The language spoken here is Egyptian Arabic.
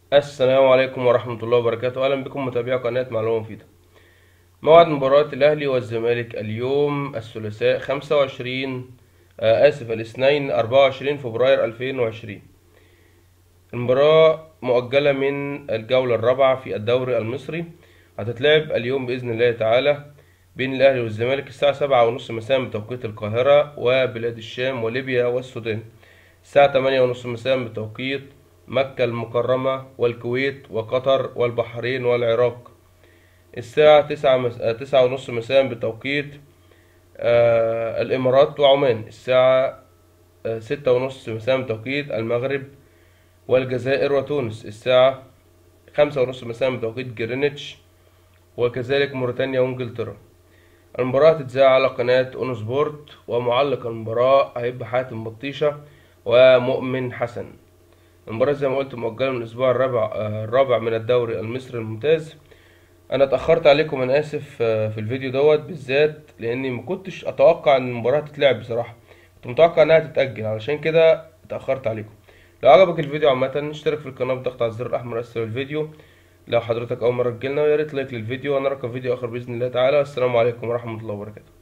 السلام عليكم ورحمة الله وبركاته أهلا بكم متابعي قناة معلومة مفيدة موعد مباراة الأهلي والزمالك اليوم الثلاثاء خمسة وعشرين آسف الاثنين أربعة وعشرين فبراير ألفين وعشرين المباراة مؤجلة من الجولة الرابعة في الدوري المصري هتتلعب اليوم بإذن الله تعالى بين الأهلي والزمالك الساعة سبعة ونص مساء بتوقيت القاهرة وبلاد الشام وليبيا والسودان الساعة تمانية ونص مساء بتوقيت مكة المكرمة والكويت وقطر والبحرين والعراق الساعة تسعة, مس... تسعة ونص مساء بتوقيت آه الإمارات وعمان الساعة آه ستة ونص مساء بتوقيت المغرب والجزائر وتونس الساعة خمسة ونص مساء بتوقيت جرينتش وكذلك موريتانيا وانجلترا المباراة هتتذاع على قناة اون سبورت ومعلق المباراة هيبقى حاتم بطيشة ومؤمن حسن المباراة زي ما قلت مؤجلة من الأسبوع الرابع الرابع من الدوري المصري الممتاز أنا اتأخرت عليكم أنا آسف في الفيديو دوت بالذات لأني ما كنتش أتوقع إن المباراة تتلعب بصراحة كنت متوقع إنها تتأجل علشان كده اتأخرت عليكم لو عجبك الفيديو عامة اشترك في القناة بضغط على الزر الأحمر أسفل الفيديو لو حضرتك أول مرة تجيلنا ويا ريت لايك للفيديو وأنا أراكم فيديو آخر بإذن الله تعالى والسلام عليكم ورحمة الله وبركاته